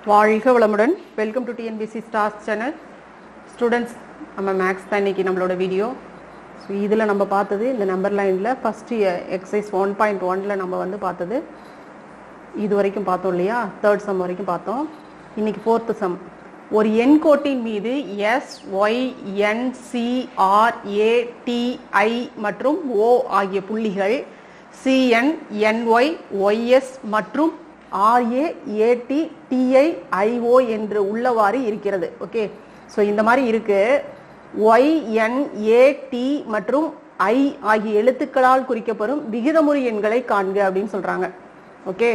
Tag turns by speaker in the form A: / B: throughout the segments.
A: வாழ்க வளமுடன் welcome to TNPSC stars channel students நம்ம மேக்ஸ் தான் இன்னைக்கு நம்மளோட வீடியோ ஸோ இதில் நம்ம பார்த்தது இந்த நம்பர் லைனில் ஃபஸ்ட்டு எக்ஸசைஸ் ஒன் பாயிண்ட் ஒனில் நம்ம வந்து பார்த்தது இது வரைக்கும் பார்த்தோம் இல்லையா தேர்ட் சம் வரைக்கும் பார்த்தோம் இன்னைக்கு ஃபோர்த்து சம் ஒரு எண் கோட்டின் மீது S Y N C R A D I மற்றும் ஓ ஆகிய புள்ளிகள் சிஎன் என்ஒய் ஒய்எஸ் மற்றும் ஆர்ஏ ஏடி டிஐ ஐஓ என்று உள்ளவாறு இருக்கிறது ஓகே ஸோ இந்த மாதிரி இருக்கு ஒய் என் ஏடி மற்றும் ஐ ஆகிய எழுத்துக்களால் குறிக்கப்படும் விகிதமுறு எண்களை காண்க அப்படின்னு சொல்றாங்க ஓகே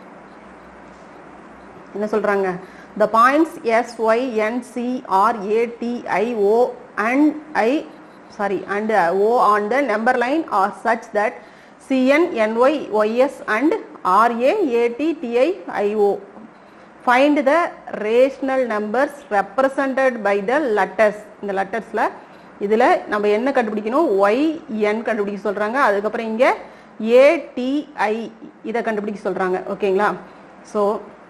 A: என்ன சொல்றாங்க the points s y n c r a t i o and i sorry and uh, o on the number line are such that cn ny ys and r a a t t i i o find the rational numbers represented by the letters இந்த லெட்டர்ஸ்ல இதுல நம்ம என்ன கண்டுபிடிக்கணும் Y என் கண்டுபிடிக்க சொல்றாங்க அதுக்கப்புறம் இங்க ATI இதை கண்டுபிடிக்க சொல்றாங்க ஓகேங்களா ஸோ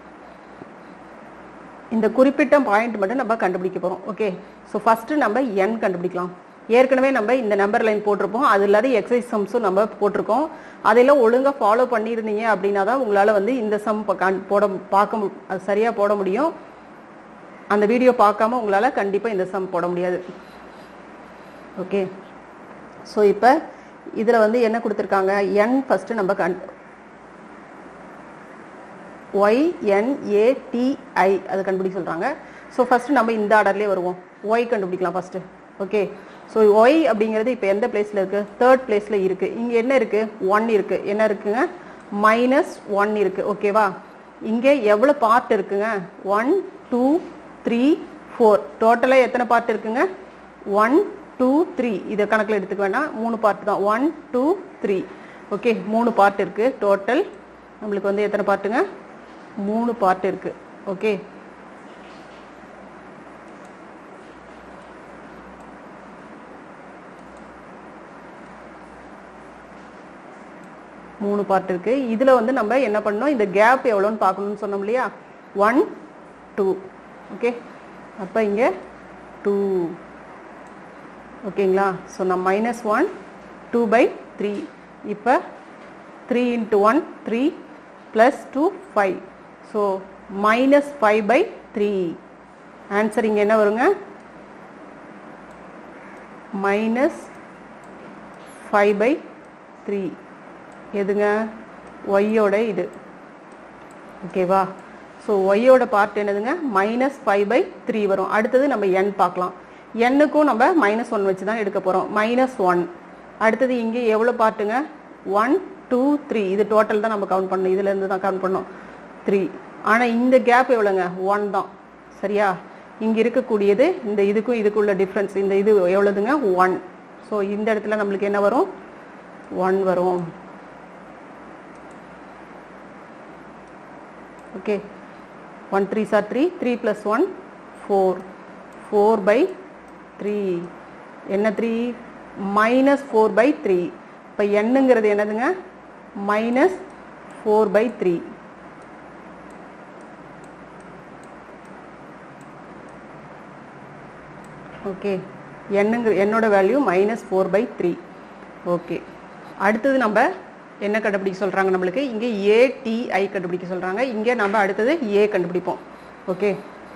A: இந்த குறிப்பிட்ட பாயிண்ட் மட்டும் நம்ம கண்டுபிடிக்க போறோம் ஓகே ஸோ ஃபர்ஸ்ட் நம்ம என் கண்டுபிடிக்கலாம் ஏற்கனவே நம்ம இந்த நம்பர் லைன் போட்டிருப்போம் அது இல்லாத எக்ஸசைஸ் சம்ஸும் நம்ம போட்டிருக்கோம் அதெல்லாம் ஒழுங்காக ஃபாலோ பண்ணியிருந்தீங்க அப்படின்னா தான் உங்களால் வந்து இந்த சம் போட பார்க்க மு- அது சரியாக போட முடியும் அந்த வீடியோ பார்க்காம உங்களால் கண்டிப்பாக இந்த சம் போட முடியாது ஓகே ஸோ இப்போ இதில் வந்து என்ன கொடுத்துருக்காங்க என் ஃபஸ்ட்டு நம்ம கண் ஒய் என் ஏ டி ஐ அது கண்டுபிடிக்க சொல்கிறாங்க ஸோ ஃபஸ்ட்டு நம்ம இந்த ஆர்டர்லேயே வருவோம் ஒய் கண்டுபிடிக்கலாம் ஃபஸ்ட்டு ஓகே ஸோ ஒய் அப்படிங்கிறது இப்போ எந்த பிளேஸில் இருக்குது தேர்ட் பிளேஸில் இருக்குது இங்கே என்ன இருக்குது ஒன் இருக்குது என்ன இருக்குங்க மைனஸ் ஒன் இருக்குது ஓகேவா இங்கே எவ்வளோ பார்ட் இருக்குங்க ஒன் டூ த்ரீ ஃபோர் டோட்டலாக எத்தனை பார்ட் இருக்குங்க ஒன் டூ த்ரீ இதை கணக்கில் எடுத்துக்க வேணாம் மூணு பார்ட் தான் ஒன் டூ த்ரீ ஓகே மூணு பார்ட் இருக்குது டோட்டல் நம்மளுக்கு வந்து எத்தனை பார்ட்டுங்க மூணு பார்ட் இருக்கு ஓகே மூணு பார்ட் இருக்கு இதுல வந்து நம்ம என்ன பண்ணோம் இந்த கேப் எவ்வளோன்னு பார்க்கணும்னு சொன்னோம் இல்லையா ஒன் டூ ஓகே அப்ப இங்க டூ ஓகேங்களா ஸோ நான் minus one two by three இப்போ three into one three plus two five so minus five by three answer இங்கே என்ன வருங்க மைனஸ் ஃபைவ் பை த்ரீ எதுங்க ஒய்யோட இது ஓகேவா ஸோ ஒய்யோட பார்ட் என்னதுங்க மைனஸ் ஃபைவ் பை த்ரீ வரும் அடுத்தது நம்ம என் பார்க்கலாம் எண்ணுக்கும் நம்ம மைனஸ் ஒன் வச்சு தான் எடுக்க போகிறோம் மைனஸ் ஒன் அடுத்தது இங்கே எவ்வளோ பார்ட்டுங்க ஒன் டூ த்ரீ இது டோட்டல் தான் நம்ம கவுண்ட் பண்ணணும் இதுலேருந்து தான் கவுண்ட் பண்ணோம் த்ரீ ஆனால் இந்த கேப் எவ்வளோங்க ஒன் தான் சரியா இங்கே இருக்கக்கூடியது இந்த இதுக்கும் இதுக்குள்ள டிஃப்ரென்ஸ் இந்த இது எவ்வளோதுங்க ஒன் ஸோ இந்த இடத்துல நம்மளுக்கு என்ன வரும் ஒன் வரும் okay one three are three three plus one four four by three என்ன three minus four by three இப்போ என்னங்கிறது என்னதுங்க minus four by three okay என்னங்கிற என்னோட value minus four by three okay அடுத்தது நம்ம என்ன கண்டுபிடிக்க சொல்கிறாங்க நம்மளுக்கு இங்கே ஏடிஐ கண்டுபிடிக்க சொல்கிறாங்க இங்கே நம்ம அடுத்தது ஏ கண்டுபிடிப்போம் ஓகே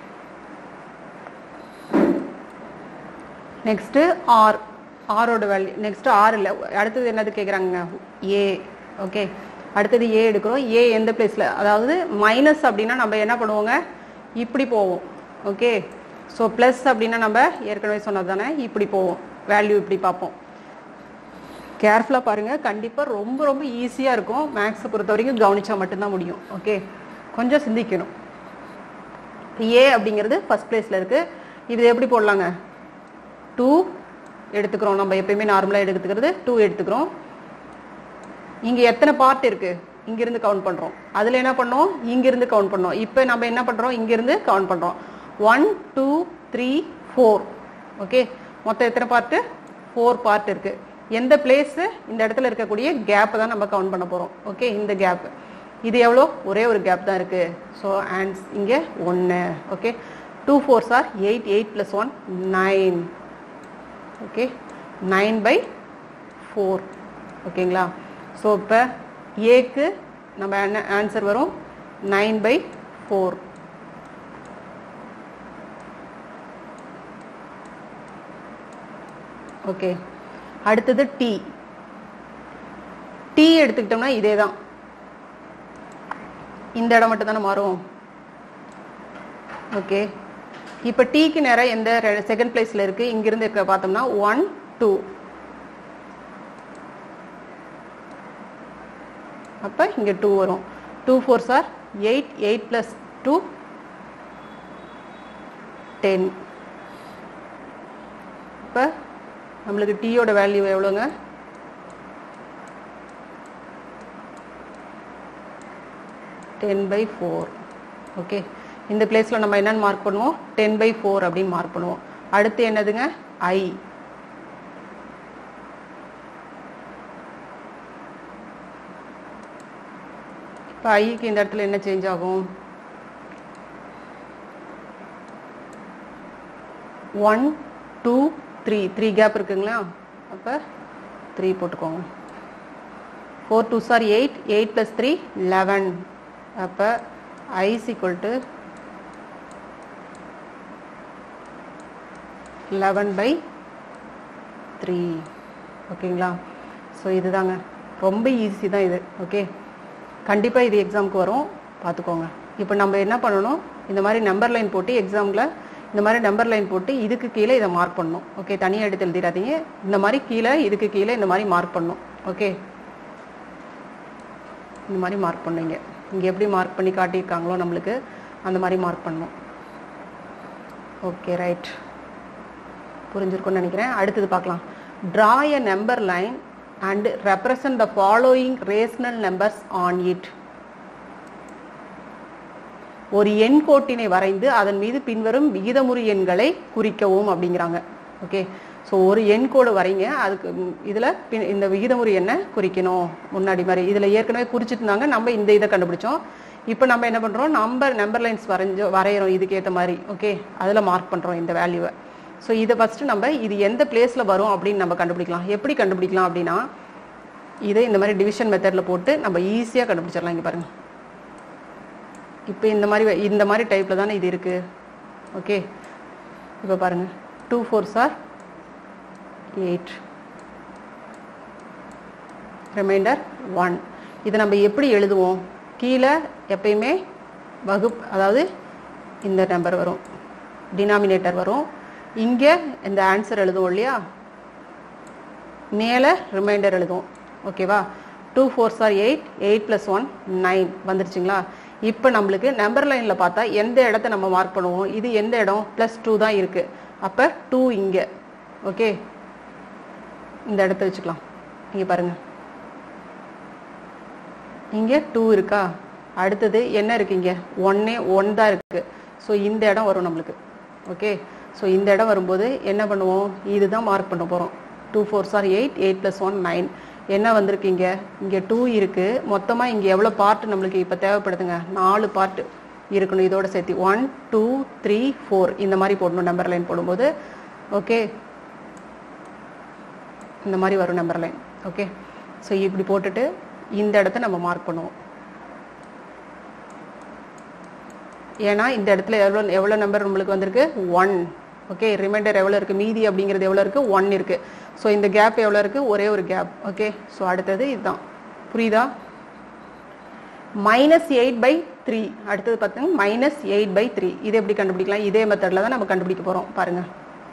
A: நெக்ஸ்ட்டு ஆர் ஆரோட வேல்யூ நெக்ஸ்ட்டு ஆர் இல்லை அடுத்தது என்னது கேட்குறாங்க ஏ ஓகே அடுத்தது ஏ எடுக்கிறோம் ஏ எந்த பிளேஸில் அதாவது மைனஸ் அப்படின்னா நம்ம என்ன பண்ணுவோங்க இப்படி போவோம் ஓகே ஸோ ப்ளஸ் அப்படின்னா நம்ம ஏற்கனவே சொன்னது தானே இப்படி போவோம் வேல்யூ இப்படி பார்ப்போம் கேர்ஃபுல்லாக பாருங்கள் கண்டிப்பாக ரொம்ப ரொம்ப ஈஸியாக இருக்கும் மேக்ஸை பொறுத்த வரைக்கும் கவனிச்சா மட்டும்தான் முடியும் ஓகே கொஞ்சம் சிந்திக்கணும் ஏ அப்படிங்கிறது ஃபர்ஸ்ட் பிளேஸில் இருக்குது இது எப்படி போடலாங்க டூ எடுத்துக்கிறோம் நம்ம எப்பயுமே நார்மலாக எடுத்துக்கிறது டூ எடுத்துக்கிறோம் இங்கே எத்தனை பார்ட் இருக்கு இங்கிருந்து கவுண்ட் பண்ணுறோம் அதில் என்ன பண்ணோம் இங்கிருந்து கவுண்ட் பண்ணோம் இப்போ நம்ம என்ன பண்ணுறோம் இங்கிருந்து கவுண்ட் பண்ணுறோம் one two three four okay மொத்தம் எத்தனை பார்ட்டு ஃபோர் பார்ட் இருக்கு எந்த பிளேஸ் இந்த இடத்துல இருக்கக்கூடிய கேப்பை தான் நம்ம கவுண்ட் பண்ண போகிறோம் ஓகே இந்த கேப் இது எவ்வளோ ஒரே ஒரு கேப் தான் இருக்குது ஸோ ஆன்ஸ் இங்கே ஒன்று okay two four are eight eight plus one nine okay nine by four ஓகேங்களா ஸோ இப்போ ஏக்கு நம்ம என்ன ஆன்சர் வரும் நைன் பை ஃபோர் ஓகே அடுத்தது டி டி எடுத்துக்கிட்டோம்னா இதே தான் இந்த இடம் மட்டும் தானே மாறும் ஓகே இப்போ டீக்கு நேரம் எந்த செகண்ட் பிளேஸில் இருக்குது இங்கிருந்து இருக்க பார்த்தோம்னா ஒன் டூ அப்போ இங்கே டூ வரும் two four are eight eight plus two ten இப்போ நம்மளுக்கு டீயோட வேல்யூ எவ்வளோங்க டென் பை ஃபோர் ஓகே இந்த பிளேஸில் நம்ம என்னென்னு மார்க் பண்ணுவோம் டென் பை ஃபோர் அப்படின்னு மார்க் பண்ணுவோம் அடுத்து என்னதுங்க ஐ இப்போ ஐக்கு இந்த இடத்துல என்ன சேஞ்ச் ஆகும் one two three three gap இருக்குங்களா அப்போ த்ரீ போட்டுக்கோங்க four two are eight eight plus three eleven அப்போ is equal to eleven by three ஓகேங்களா ஸோ இதுதாங்க ரொம்ப ஈஸி தான் இது ஓகே கண்டிப்பாக இது எக்ஸாமுக்கு வரும் பார்த்துக்கோங்க இப்போ நம்ம என்ன பண்ணணும் இந்த மாதிரி நம்பர் லைன் போட்டு எக்ஸாமில் இந்த மாதிரி நம்பர் லைன் போட்டு இதுக்கு கீழே இதை மார்க் பண்ணணும் ஓகே தனியாக எடுத்து எழுதிடாதீங்க இந்த மாதிரி கீழே இதுக்கு கீழே இந்த மாதிரி மார்க் பண்ணணும் ஓகே இந்த மாதிரி மார்க் பண்ணுவீங்க இங்கே எப்படி மார்க் பண்ணி காட்டியிருக்காங்களோ நம்மளுக்கு அந்த மாதிரி மார்க் பண்ணணும் ஓகே ரைட் புரிஞ்சிருக்கும்னு நினைக்கிறேன் அடுத்தது பார்க்கலாம் draw a number line and represent the following rational numbers on it ஒரு எண் கோட்டினை வரைந்து அதன் மீது பின்வரும் விகிதமுறு எண்களை குறிக்கவும் அப்படிங்கிறாங்க ஓகே ஸோ ஒரு எண் கோடு வரைங்க அதுக்கு இதில் பின் இந்த விகிதமுறு எண்ணை குறிக்கணும் முன்னாடி மாதிரி இதில் ஏற்கனவே குறிச்சிட்டு இருந்தாங்க நம்ம இந்த இதை கண்டுபிடிச்சோம் இப்போ நம்ம என்ன பண்ணுறோம் நம்பர் நம்பர் லைன்ஸ் வரைஞ்சோ வரைகிறோம் இதுக்கு ஏற்ற மாதிரி ஓகே அதில் மார்க் பண்ணுறோம் இந்த வேல்யூவை ஸோ இதை ஃபஸ்ட்டு நம்ம இது எந்த பிளேஸில் வரும் அப்படின்னு நம்ம கண்டுபிடிக்கலாம் எப்படி கண்டுபிடிக்கலாம் அப்படின்னா இதை இந்த மாதிரி டிவிஷன் மெத்தடில் போட்டு நம்ம ஈஸியாக கண்டுபிடிச்சிடலாம் இங்கே பாருங்கள் இப்போ இந்த மாதிரி வ- இந்த மாதிரி டைப்பில் தானே இது இருக்குது ஓகே இப்போ பாருங்கள் two four are eight remainder one இதை நம்ம எப்படி எழுதுவோம் கீழே எப்பயுமே வகுப் அதாவது இந்த நம்பர் வரும் டினாமினேட்டர் வரும் இங்கே இந்த ஆன்சர் எழுதுவோம் இல்லையா மேலே ரிமைண்டர் எழுதுவோம் ஓகேவா two four are eight eight plus one nine வந்துருச்சுங்களா இப்போ நம்மளுக்கு நம்பர் லைனில் பார்த்தா எந்த இடத்த நம்ம மார்க் பண்ணுவோம் இது எந்த இடம் ப்ளஸ் டூ தான் இருக்குது அப்போ டூ இங்கே ஓகே இந்த இடத்த வச்சுக்கலாம் இங்கே பாருங்கள் இங்கே டூ இருக்கா அடுத்தது என்ன இருக்கு இங்கே ஒன்னே ஒன் தான் இருக்குது ஸோ இந்த இடம் வரும் நம்மளுக்கு ஓகே ஸோ இந்த இடம் வரும்போது என்ன பண்ணுவோம் இதுதான் மார்க் பண்ண போகிறோம் two four are eight eight plus one nine என்ன வந்திருக்கு இங்கே இங்கே டூ இருக்குது மொத்தமாக இங்கே எவ்வளோ பார்ட் நம்மளுக்கு இப்போ தேவைப்படுதுங்க நாலு பார்ட் இருக்கணும் இதோட சேர்த்து ஒன் டூ த்ரீ ஃபோர் இந்த மாதிரி போடணும் நம்பர் லைன் போடும்போது ஓகே இந்த மாதிரி வரும் நம்பர் லைன் ஓகே ஸோ இப்படி போட்டுட்டு இந்த இடத்த நம்ம மார்க் பண்ணுவோம் ஏன்னா இந்த இடத்துல எவ்வளோ எவ்வளோ நம்பர் நம்மளுக்கு வந்திருக்கு ஒன் ஓகே ரிமைண்டர் எவ்வளோ இருக்குது மீதி அப்படிங்கிறது எவ்வளோ இருக்குது ஒன் இருக்குது ஸோ இந்த கேப் எவ்வளோ இருக்குது ஒரே ஒரு கேப் ஓகே ஸோ அடுத்தது இதுதான் புரியுதா மைனஸ் எயிட் பை த்ரீ அடுத்தது பார்த்தீங்கன்னா மைனஸ் எயிட் பை த்ரீ இது எப்படி கண்டுபிடிக்கலாம் இதே மெத்தடில் தான் நம்ம கண்டுபிடிக்க போகிறோம் பாருங்கள்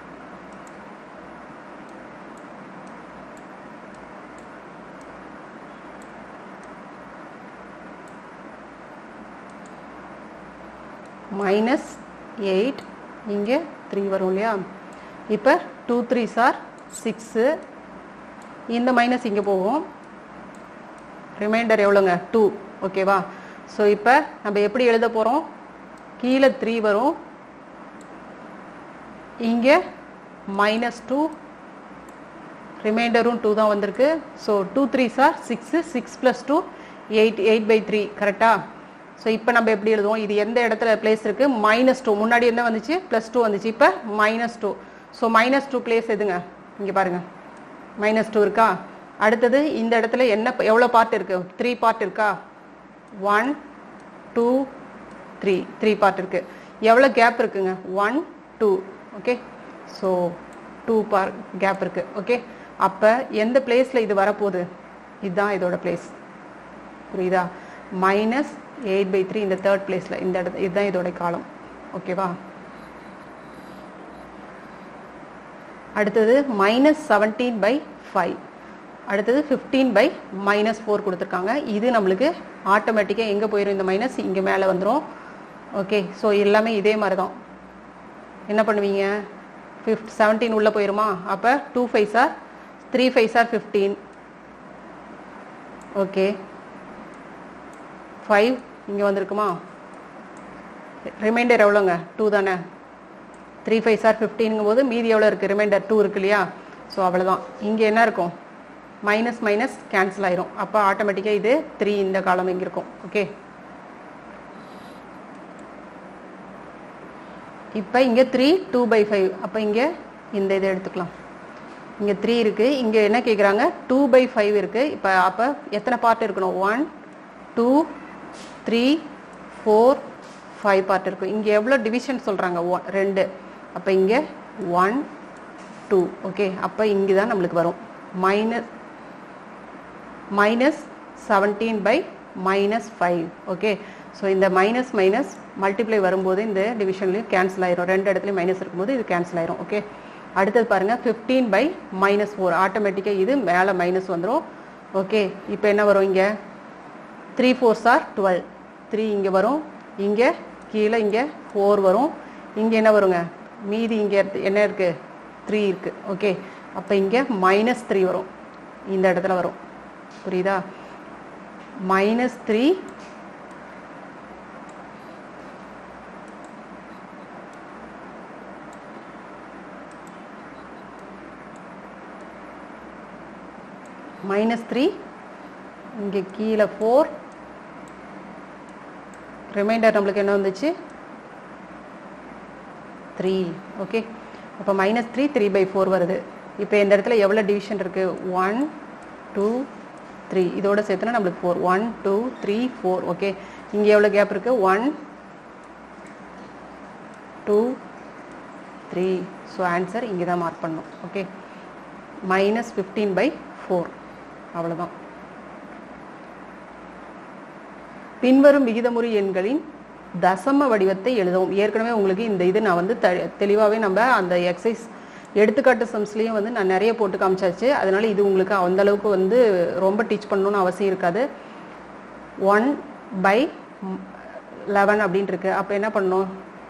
A: மைனஸ் எயிட் இங்கே த்ரீ வரும் இல்லையா இப்போ டூ த்ரீ சார் சிக்ஸு இந்த மைனஸ் இங்கே போகும் ரிமைண்டர் எவ்வளோங்க டூ ஓகேவா ஸோ இப்போ நம்ம எப்படி எழுத போகிறோம் கீழே த்ரீ வரும் இங்கே மைனஸ் டூ ரிமைண்டரும் டூ தான் வந்திருக்கு so two three are six six plus two eight eight by three கரெக்டா ஸோ இப்போ நம்ம எப்படி எழுதுவோம் இது எந்த இடத்துல பிளேஸ் இருக்கு மைனஸ் டூ முன்னாடி என்ன வந்துச்சு ப்ளஸ் டூ வந்துச்சு இப்போ minus two so minus two place எதுங்க இங்கே பாருங்க மைனஸ் டூ இருக்கா அடுத்தது இந்த இடத்துல என்ன எவ்வளோ பார்ட் இருக்கு த்ரீ பார்ட் இருக்கா one two three three part இருக்கு எவ்வளோ கேப் இருக்குங்க one two okay so two பார் கேப் இருக்கு ஓகே அப்போ எந்த பிளேஸில் இது வரப்போகுது இதுதான் இதோட பிளேஸ் புரியுதா மைனஸ் எயிட் பை த்ரீ இந்த தேர்ட் பிளேஸில் இந்த இடத்து இதுதான் இதோட காலம் ஓகேவா அடுத்தது மைனஸ் செவன்டீன் பை ஃபைவ் அடுத்தது ஃபிஃப்டீன் பை மைனஸ் ஃபோர் கொடுத்துருக்காங்க இது நம்மளுக்கு ஆட்டோமேட்டிக்காக எங்கே போயிடும் இந்த மைனஸ் இங்கே மேலே வந்துடும் ஓகே ஸோ எல்லாமே இதே மாதிரி தான் என்ன பண்ணுவீங்க ஃபிஃப்ட் செவன்டீன் உள்ளே போயிருமா அப்போ two five are three five are fifteen okay five இங்கே வந்திருக்குமா ரிமைண்டர் எவ்வளோங்க டூ தானே த்ரீ ஃபைவ் சார் ஃபிஃப்டீனுங்கும் போது மீதி எவ்வளோ இருக்குது ரிமைண்டர் டூ இருக்கு இல்லையா ஸோ அவ்வளோதான் இங்கே என்ன இருக்கும் மைனஸ் மைனஸ் கேன்சல் ஆயிரும் அப்போ ஆட்டோமேட்டிக்காக இது த்ரீ இந்த காலம் இங்கே இருக்கும் ஓகே இப்போ இங்கே த்ரீ டூ பை ஃபைவ் அப்போ இங்கே இந்த இதை எடுத்துக்கலாம் இங்கே த்ரீ இருக்குது இங்கே என்ன கேட்குறாங்க டூ பை ஃபைவ் இருக்குது இப்போ அப்போ எத்தனை பார்ட் இருக்கணும் one two three four five part இருக்கும் இங்கே எவ்வளோ டிவிஷன் சொல்கிறாங்க ஒன் ரெண்டு அப்போ இங்கே ஒன் டூ ஓகே அப்போ இங்கே தான் நம்மளுக்கு வரும் minus minus seventeen by minus five okay so இந்த மைனஸ் மைனஸ் மல்டிப்ளை வரும்போது இந்த டிவிஷன்லையும் கேன்சல் ஆயிரும் ரெண்டு இடத்துலையும் மைனஸ் இருக்கும்போது இது கேன்சல் ஆயிரும் ஓகே அடுத்தது பாருங்கள் ஃபிஃப்டீன் பை மைனஸ் ஃபோர் ஆட்டோமேட்டிக்காக இது மேலே மைனஸ் வந்துடும் ஓகே இப்போ என்ன வரும் இங்கே three four are twelve three இங்கே வரும் இங்கே கீழே இங்கே ஃபோர் வரும் இங்கே என்ன வருங்க மீதி இங்கே என்ன இருக்குது த்ரீ இருக்குது ஓகே அப்போ இங்கே மைனஸ் த்ரீ வரும் இந்த இடத்துல வரும் புரியுதா மைனஸ் த்ரீ மைனஸ் த்ரீ இங்கே கீழே ஃபோர் ரிமைண்டர் நம்மளுக்கு என்ன வந்துச்சு த்ரீ ஓகே அப்போ minus three three by four வருது இப்போ இந்த இடத்துல எவ்வளோ டிவிஷன் இருக்குது ஒன் டூ த்ரீ இதோட சேர்த்துனா நம்மளுக்கு four one two three four okay இங்கே எவ்வளோ கேப் இருக்குது one two three so answer இங்கே தான் மார்க் பண்ணணும் okay minus fifteen by four அவ்வளோதான் பின்வரும் விகிதமுறி எண்களின் தசம வடிவத்தை எழுதவும் ஏற்கனவே உங்களுக்கு இந்த இது நான் வந்து த தெளிவாகவே நம்ம அந்த எக்ஸசைஸ் எடுத்துக்காட்டு சம்ஸ்லேயும் வந்து நான் நிறைய போட்டு காமிச்சாச்சு அதனால இது உங்களுக்கு அந்த அளவுக்கு வந்து ரொம்ப டீச் பண்ணணும்னு அவசியம் இருக்காது ஒன் பை லெவன் அப்படின்ட்டு இருக்கு அப்போ என்ன பண்ணணும்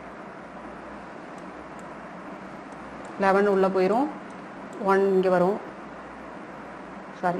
A: லெவன் உள்ளே போயிடும் ஒன் இங்கே வரும் சாரி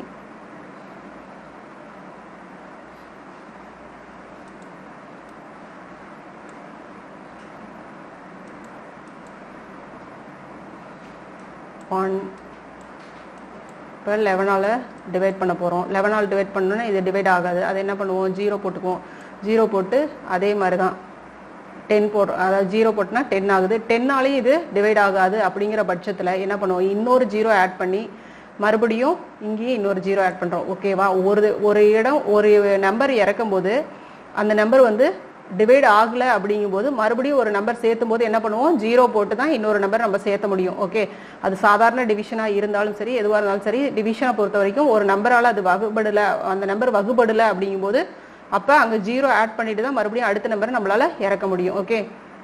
A: ஒன் இப்போ லெவனால் டிவைட் பண்ண போகிறோம் லெவனால் டிவைட் பண்ணோன்னா இது டிவைட் ஆகாது அது என்ன பண்ணுவோம் ஜீரோ போட்டுக்குவோம் ஜீரோ போட்டு அதே மாதிரி தான் டென் போட் அதாவது ஜீரோ போட்டுனா டென் ஆகுது டென்னாலையும் இது டிவைட் ஆகாது அப்படிங்கிற பட்சத்தில் என்ன பண்ணுவோம் இன்னொரு ஜீரோ ஆட் பண்ணி மறுபடியும் இங்கேயும் இன்னொரு ஜீரோ ஆட் பண்ணுறோம் ஓகேவா ஒரு ஒரு இடம் ஒரு நம்பர் இறக்கும் போது அந்த நம்பர் வந்து டிவைட் ஆகலை அப்படிங்கும்போது மறுபடியும் ஒரு நம்பர் சேர்த்தும் போது என்ன பண்ணுவோம் ஜீரோ போட்டு தான் இன்னொரு நம்பர் நம்ம சேர்த்த முடியும் ஓகே அது சாதாரண டிவிஷனாக இருந்தாலும் சரி எதுவாக இருந்தாலும் சரி டிவிஷனை பொறுத்த வரைக்கும் ஒரு நம்பரால் அது வகுபடலை அந்த நம்பர் வகுபடலை அப்படிங்கும்போது அப்போ அங்கே ஜீரோ ஆட் பண்ணிட்டு தான் மறுபடியும் அடுத்த நம்பரை நம்மளால் இறக்க முடியும் ஓகே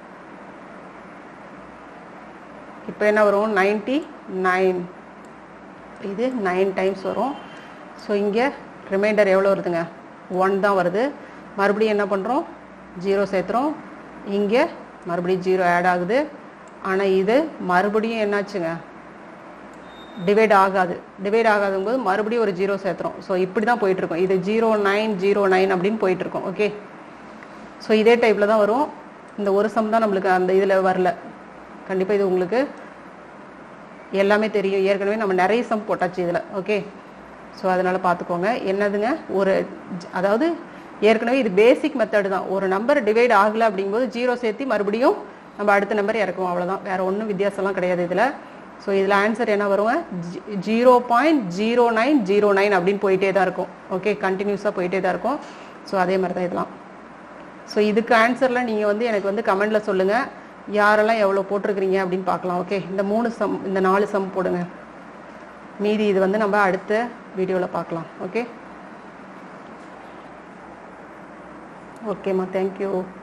A: இப்போ என்ன வரும் நைன்டி நைன் இது நைன் டைம்ஸ் வரும் ஸோ இங்கே ரிமைண்டர் எவ்வளோ வருதுங்க ஒன் தான் வருது மறுபடியும் என்ன பண்ணுறோம் ஜீரோ சேர்த்துறோம் இங்கே மறுபடியும் ஜீரோ ஆட் ஆகுது ஆனால் இது மறுபடியும் என்னாச்சுங்க டிவைட் ஆகாது டிவைட் ஆகாதுங்கும்போது மறுபடியும் ஒரு ஜீரோ சேர்த்துறோம் ஸோ இப்படி தான் போயிட்டுருக்கோம் இது ஜீரோ நைன் ஜீரோ நைன் அப்படின்னு போயிட்டுருக்கோம் ஓகே ஸோ இதே டைப்பில் தான் வரும் இந்த ஒரு சம் தான் நம்மளுக்கு அந்த இதில் வரல கண்டிப்பாக இது உங்களுக்கு எல்லாமே தெரியும் ஏற்கனவே நம்ம நிறைய சம் போட்டாச்சு இதில் ஓகே ஸோ அதனால் பார்த்துக்கோங்க என்னதுங்க ஒரு ஜ- அதாவது ஏற்கனவே இது பேசிக் மெத்தடு தான் ஒரு நம்பர் டிவைட் ஆகலை அப்படிங்கும்போது ஜீரோ சேர்த்து மறுபடியும் நம்ம அடுத்த நம்பர் இறக்குவோம் அவ்வளோதான் வேறு ஒன்றும் வித்தியாசம்லாம் கிடையாது இதில் ஸோ இதில் ஆன்சர் என்ன வருங்க zero point zero nine zero nine அப்படின்னு போயிட்டே தான் இருக்கும் ஓகே கண்டினியூஸாக போயிட்டே தான் இருக்கும் ஸோ அதே மாதிரி தான் இதெல்லாம் ஸோ இதுக்கு ஆன்சரில் நீங்கள் வந்து எனக்கு வந்து கமெண்டில் சொல்லுங்கள் யாரெல்லாம் எவ்வளோ போட்டிருக்கிறீங்க அப்படின்னு பார்க்கலாம் ஓகே இந்த மூணு சம் இந்த நாலு சம் போடுங்க மீதி இது வந்து நம்ம அடுத்த வீடியோவில் பார்க்கலாம் ஓகே ஓகேம்மா தேங்க்யூ